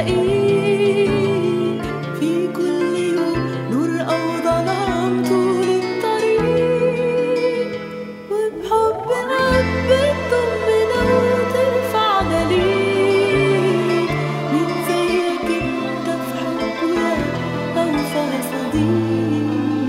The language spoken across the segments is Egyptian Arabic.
ألاقيه في كل يوم نور أو ظلام طول الطريق وبحب قلب تطمنا وترفعنا ليك مين زيك انت في حبه يا أوفى صديق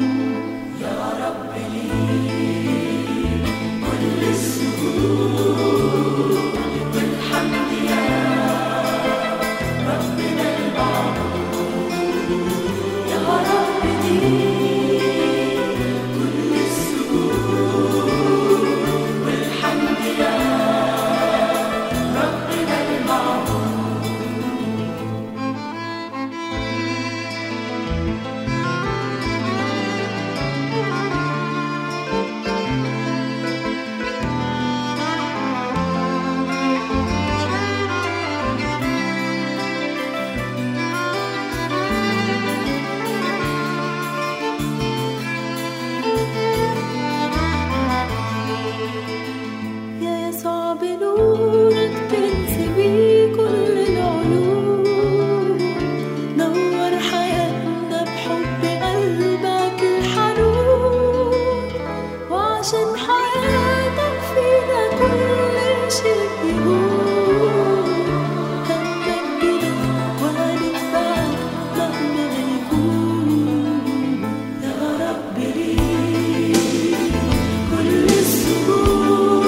يا يسوع بنورك تنسبي كل العيوب نور حياتنا بحب قلبك الحنون وعشان حياتك فينا كل شيء يهون هنمجدك وهنتبعك مهما يكون يا رب ليك كل السجود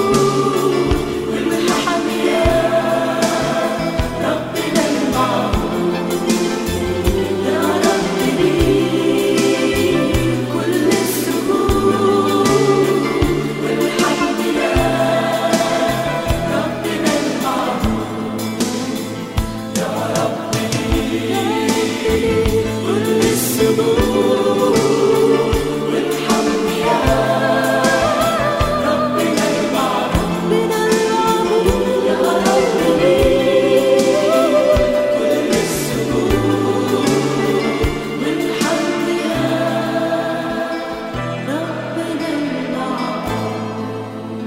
والحمية ربنا المعبود يا رب ليك كل السجود والحمية ربنا المعبود يا رب ليك كل السجود والحمية ربنا المعبود يا رب ليك كل السجود والحمية ربنا المعبود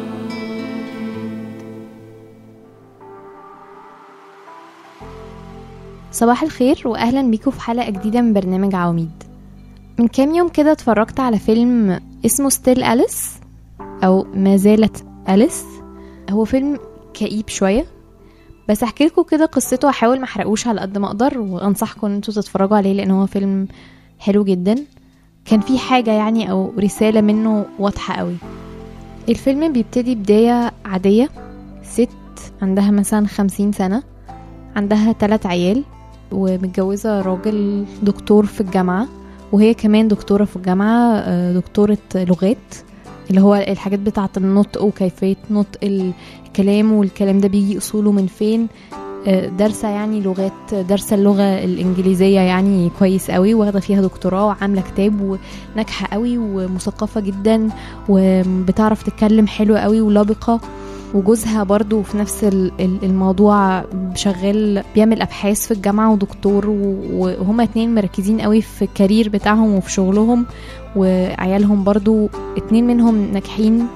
صباح الخير واهلا بيكم في حلقه جديده من برنامج عواميد من كام يوم كده اتفرجت على فيلم اسمه ستيل أليس او ما زالت أليس هو فيلم كئيب شويه بس احكي لكم كده قصته واحاول ما احرقوش على قد ما اقدر وانصحكم ان انتوا تتفرجوا عليه لان هو فيلم حلو جدا كان فيه حاجه يعني او رساله منه واضحه قوي الفيلم بيبتدي بدايه عاديه ست عندها مثلا خمسين سنه عندها تلات عيال ومتجوزة راجل دكتور في الجامعة وهي كمان دكتورة في الجامعة آه، دكتورة لغات اللي هو الحاجات بتاعة النطق وكيفية نطق الكلام والكلام ده بيجي أصوله من فين آه، دارسة يعني لغات دارسة اللغة الإنجليزية يعني كويس قوي واخدة فيها دكتوراه وعاملة كتاب وناجحة قوي ومثقفة جدا وبتعرف تتكلم حلو قوي ولبقة وجوزها برضو في نفس ال- ال- الموضوع شغال بيعمل ابحاث في الجامعه ودكتور و- وهما اتنين مركزين قوي في الكارير بتاعهم وفي شغلهم وعيالهم برضو اتنين منهم ناجحين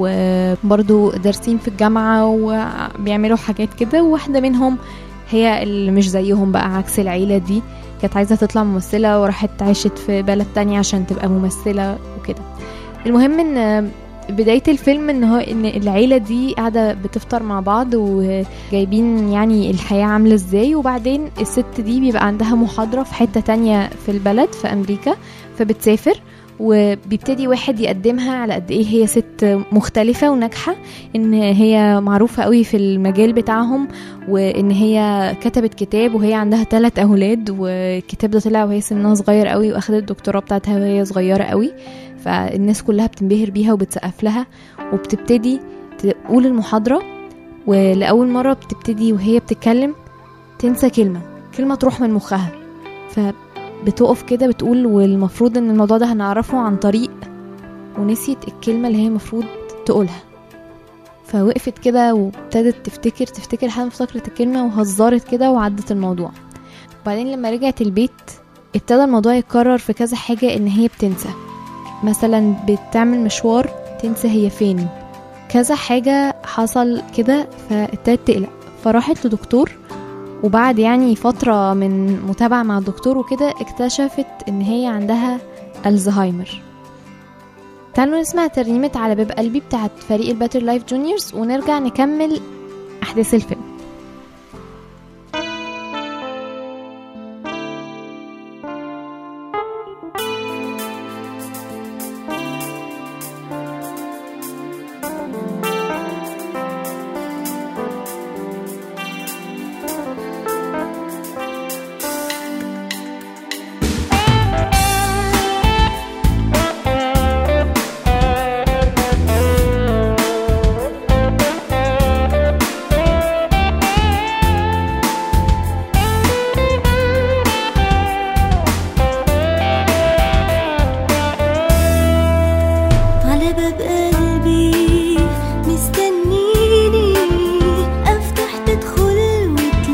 وبرضو دارسين في الجامعه وبيعملوا حاجات كده وواحده منهم هي اللي مش زيهم بقى عكس العيله دي كانت عايزه تطلع ممثله وراحت عاشت في بلد تانية عشان تبقى ممثله وكده المهم ان بداية الفيلم ان هو ان العيلة دي قاعدة بتفطر مع بعض وجايبين يعني الحياة عاملة ازاي وبعدين الست دي بيبقى عندها محاضرة في حتة تانية في البلد في امريكا فبتسافر وبيبتدي واحد يقدمها على قد ايه هي ست مختلفة وناجحة ان هي معروفة قوي في المجال بتاعهم وان هي كتبت كتاب وهي عندها ثلاث اولاد والكتاب ده طلع وهي سنها صغير قوي واخدت الدكتوراه بتاعتها وهي صغيرة قوي فالناس كلها بتنبهر بيها وبتسقف لها وبتبتدي تقول المحاضرة ولأول مرة بتبتدي وهي بتتكلم تنسى كلمة كلمة تروح من مخها فبتقف كده بتقول والمفروض ان الموضوع ده هنعرفه عن طريق ونسيت الكلمة اللي هي المفروض تقولها فوقفت كده وابتدت تفتكر تفتكر لحد ما افتكرت الكلمة وهزرت كده وعدت الموضوع وبعدين لما رجعت البيت ابتدى الموضوع يتكرر في كذا حاجة ان هي بتنسى مثلا بتعمل مشوار تنسى هي فين كذا حاجة حصل كده فابتدت تقلق فراحت لدكتور وبعد يعني فترة من متابعة مع الدكتور وكده اكتشفت ان هي عندها الزهايمر تعالوا نسمع ترنيمة على باب قلبي بتاعت فريق الباتر لايف جونيورز ونرجع نكمل أحداث الفيلم على باب قلبي مستنيني افتح تدخل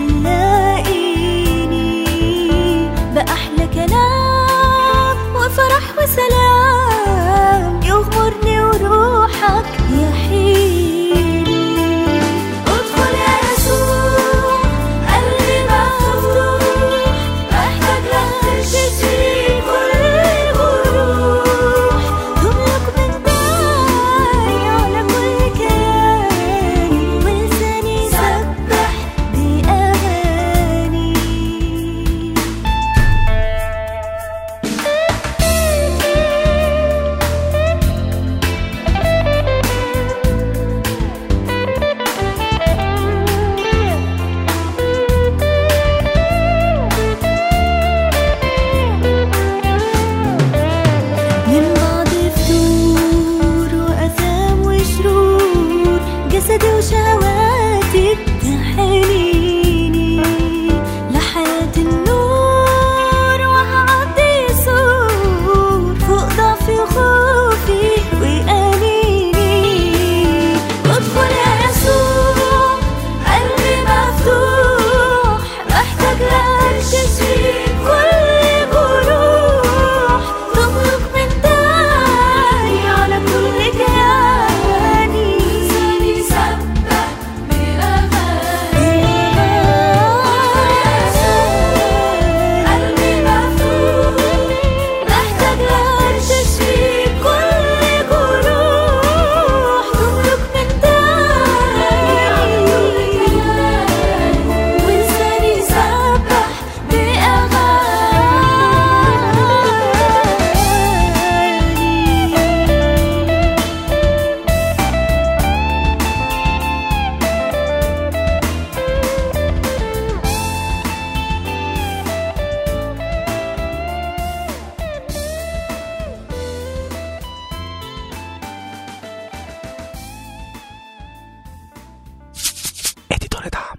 وتلاقيني بأحلى كلام وفرح وسلام يغمرني وروحك يحييني ادخل يا يسوع قلبي مفتوح محتاج لك تشفي كل جروح تملك من داعي على كل كياني ولساني يسبح بأغاني من بعد فتور وأثام وشرور جسدي وشهواتي بتحنيني لحياة النور وهعدي سور فوق ضعفي وخوفي وأنيني ادخل يا يسوع قلبي مفتوح محتاج لك تشفي كل جروح تملك من داعي على كل كياني لساني يسبح بأغاني قلبي مفتوح محتاج لك تشفي كل جروح تملك من داعي على كل كياني ولساني يسبح بأغاني اديتور دعم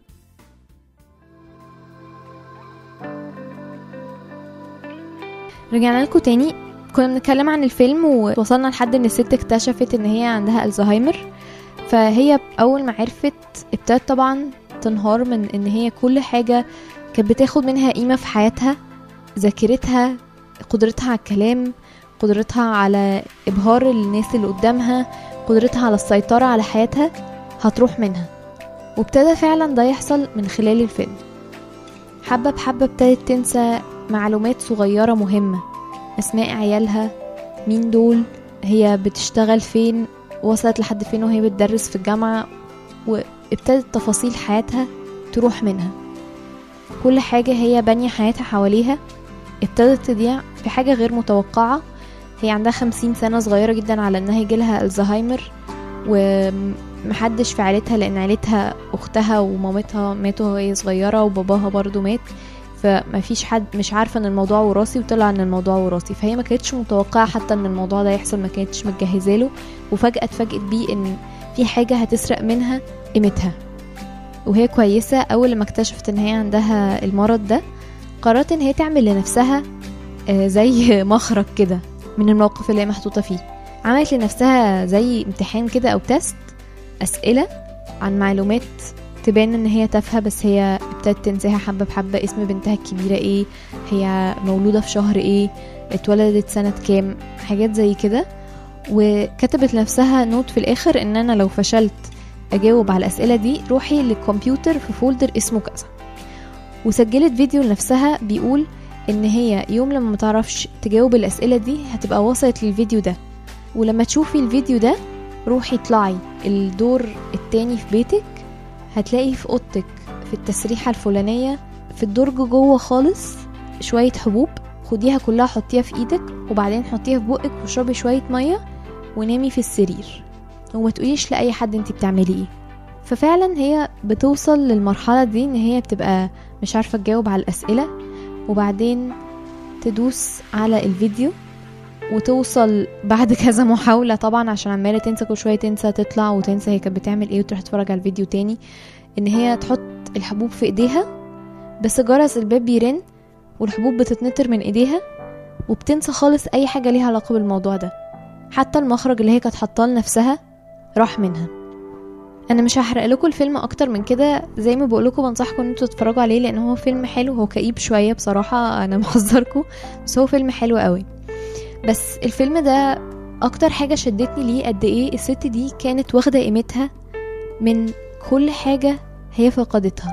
رجعنا لكم تاني كنا بنتكلم عن الفيلم ووصلنا لحد ان الست اكتشفت ان هي عندها الزهايمر فهي اول ما عرفت ابتدت طبعا تنهار من ان هي كل حاجة كانت بتاخد منها قيمة في حياتها ذاكرتها قدرتها على الكلام قدرتها على ابهار الناس اللي قدامها قدرتها على السيطرة على حياتها هتروح منها وابتدى فعلا ده يحصل من خلال الفيلم حبة بحبة ابتدت تنسى معلومات صغيرة مهمة أسماء عيالها مين دول هي بتشتغل فين وصلت لحد فين وهي بتدرس في الجامعة وابتدت تفاصيل حياتها تروح منها كل حاجة هي بانية حياتها حواليها ابتدت تضيع في حاجة غير متوقعة هي عندها خمسين سنة صغيرة جدا على انها يجيلها الزهايمر ومحدش في عيلتها لان عيلتها اختها ومامتها ماتوا وهي صغيرة وباباها برضو مات فما فيش حد مش عارفه ان الموضوع وراثي وطلع ان الموضوع وراثي فهي ما كانتش متوقعه حتى ان الموضوع ده يحصل ما كانتش متجهزه له وفجاه اتفاجئت بيه ان في حاجه هتسرق منها قيمتها وهي كويسه اول لما اكتشفت ان هي عندها المرض ده قررت ان هي تعمل لنفسها آه، زي مخرج كده من الموقف اللي هي محطوطه فيه عملت لنفسها زي امتحان كده او تيست اسئله عن معلومات تبان ان هي تافهه بس هي ابتدت تنساها حبه بحبه اسم بنتها الكبيره ايه هي مولوده في شهر ايه اتولدت سنه كام حاجات زي كده وكتبت لنفسها نوت في الاخر ان انا لو فشلت اجاوب على الاسئله دي روحي للكمبيوتر في فولدر اسمه كذا وسجلت فيديو لنفسها بيقول ان هي يوم لما متعرفش تجاوب الاسئله دي هتبقى وصلت للفيديو ده ولما تشوفي الفيديو ده روحي اطلعي الدور التاني في بيتك هتلاقي في اوضتك في التسريحه الفلانيه في الدرج جوه خالص شويه حبوب خديها كلها حطيها في ايدك وبعدين حطيها في بقك واشربي شويه ميه ونامي في السرير وما تقوليش لاي حد انت بتعملي ايه ففعلا هي بتوصل للمرحله دي ان هي بتبقى مش عارفه تجاوب على الاسئله وبعدين تدوس على الفيديو وتوصل بعد كذا محاولة طبعا عشان عمالة تنسى كل شوية تنسى تطلع وتنسى هي كانت بتعمل ايه وتروح تتفرج على الفيديو تاني ان هي تحط الحبوب في ايديها بس جرس الباب بيرن والحبوب بتتنطر من ايديها وبتنسى خالص اي حاجة ليها علاقة بالموضوع ده حتى المخرج اللي هي كانت حاطاه لنفسها راح منها انا مش هحرق لكم الفيلم اكتر من كده زي ما بقول لكم بنصحكم ان انتوا تتفرجوا عليه لان هو فيلم حلو هو كئيب شويه بصراحه انا محذركم بس هو فيلم حلو قوي بس الفيلم ده اكتر حاجه شدتني ليه قد ايه الست دي كانت واخده قيمتها من كل حاجه هي فقدتها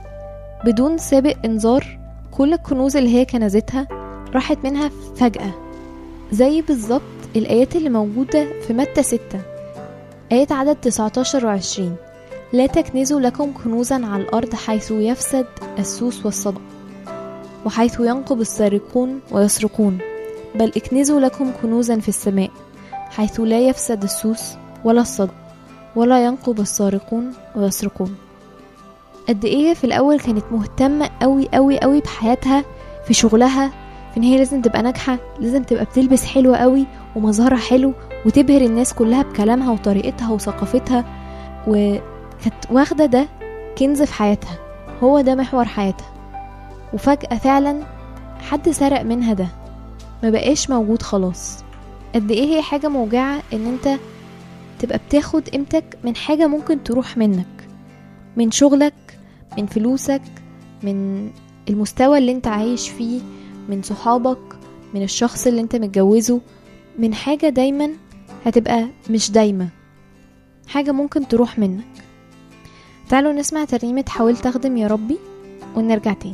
بدون سابق انذار كل الكنوز اللي هي كنزتها راحت منها فجأة زي بالظبط الآيات اللي موجودة في متى ستة آية عدد 19 و 20 لا تكنزوا لكم كنوزا على الأرض حيث يفسد السوس والصدى وحيث ينقب السارقون ويسرقون بل اكنزوا لكم كنوزا في السماء حيث لا يفسد السوس ولا الصدى ولا ينقب السارقون ويسرقون قد ايه في الاول كانت مهتمه قوي قوي قوي بحياتها في شغلها في ان هي لازم تبقى ناجحه لازم تبقى بتلبس حلوه قوي ومظهرها حلو وتبهر الناس كلها بكلامها وطريقتها وثقافتها وكانت واخده ده كنز في حياتها هو ده محور حياتها وفجاه فعلا حد سرق منها ده ما بقاش موجود خلاص قد ايه هي حاجه موجعه ان انت تبقى بتاخد قيمتك من حاجه ممكن تروح منك من شغلك من فلوسك من المستوى اللي انت عايش فيه من صحابك من الشخص اللي انت متجوزه من حاجة دايما هتبقى مش دايمة حاجة ممكن تروح منك تعالوا نسمع ترنيمة حاولت أخدم يا ربي ونرجع تاني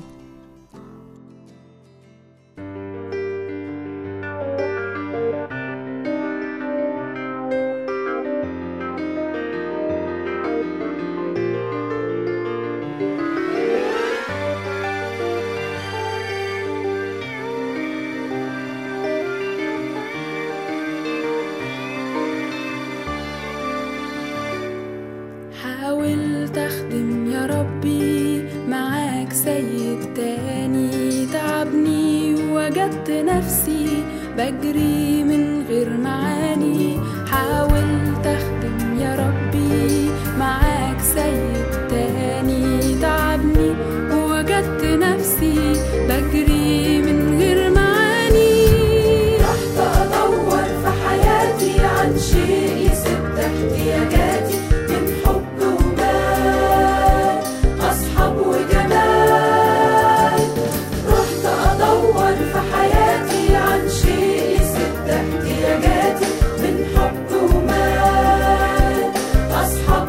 حاولت اخدم يا ربي معاك سيد تاني تعبني وجدت نفسي بجري من غير معاني حاولت اخدم يا ربي معاك سيد تاني تعبني وجدت نفسي بجري من غير معاني رحت ادور في حياتي عن شيء يسد احتياجاتي من حب ومال اصحاب وجمال رحت ادور في حياتي عن شيء يسد احتياجاتي من حب ومال اصحاب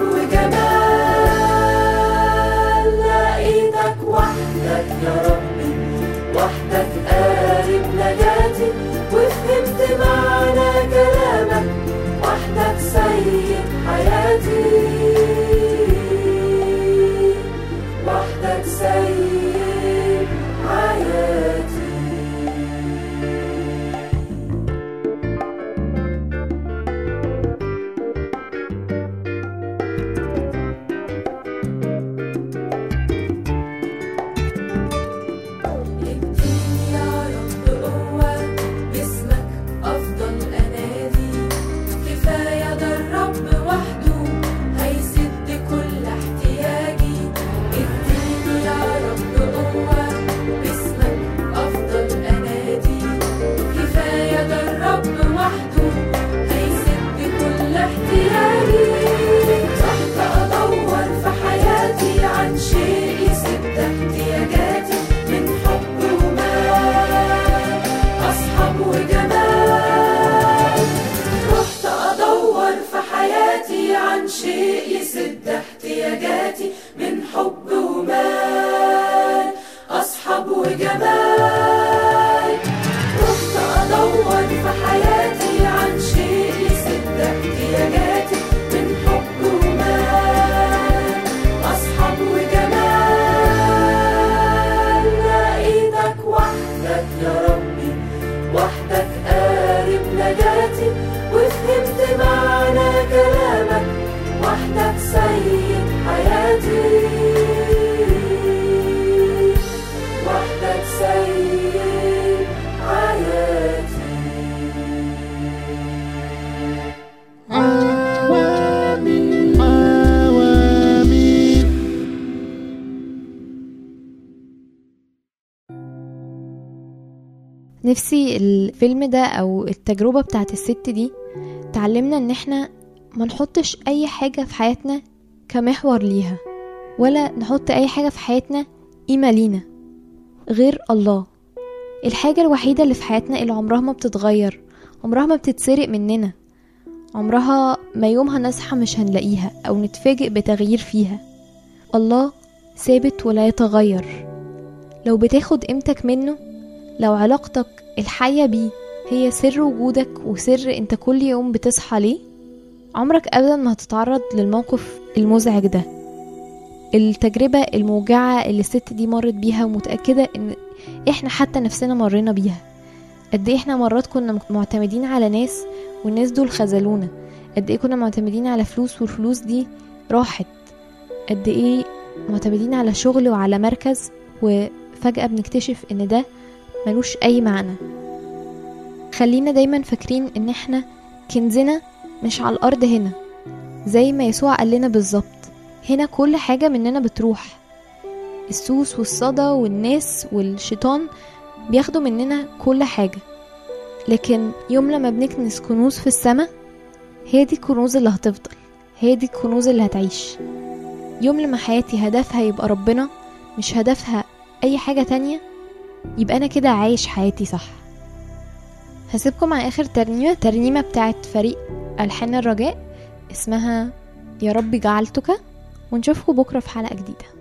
وجمال رحت أدور في حياتي عن شيء يسد احتياجاتي من حب ومال أصحاب وجمال لقيتك وحدك يا ربي وحدك قارب نجاتي وفهمت معنى كلامك وحدك سيد حياتي وحدك سيد حياتي نفسي الفيلم ده او التجربة بتاعت الست دي تعلمنا ان احنا ما نحطش اي حاجة في حياتنا كمحور ليها ولا نحط اي حاجة في حياتنا قيمة لينا غير الله الحاجة الوحيدة اللي في حياتنا اللي عمرها ما بتتغير عمرها ما بتتسرق مننا عمرها ما يومها نصحى مش هنلاقيها او نتفاجئ بتغيير فيها الله ثابت ولا يتغير لو بتاخد قيمتك منه لو علاقتك الحية بيه هي سر وجودك وسر انت كل يوم بتصحى ليه عمرك ابدا ما هتتعرض للموقف المزعج ده التجربة الموجعة اللي الست دي مرت بيها ومتأكدة ان احنا حتى نفسنا مرينا بيها قد ايه احنا مرات كنا معتمدين على ناس والناس دول خذلونا قد ايه كنا معتمدين على فلوس والفلوس دي راحت قد ايه معتمدين على شغل وعلى مركز وفجأة بنكتشف ان ده ملوش اي معنى خلينا دايما فاكرين ان احنا كنزنا مش على الارض هنا زي ما يسوع قال لنا بالظبط هنا كل حاجة مننا بتروح السوس والصدى والناس والشيطان بياخدوا مننا كل حاجة لكن يوم لما بنكنس كنوز في السماء هي دي الكنوز اللي هتفضل هي دي الكنوز اللي هتعيش يوم لما حياتي هدفها يبقى ربنا مش هدفها أي حاجة تانية يبقى أنا كده عايش حياتي صح هسيبكم مع آخر ترنيمة ترنيمة بتاعت فريق ألحان الرجاء اسمها يا رب جعلتك ونشوفكم بكرة في حلقة جديدة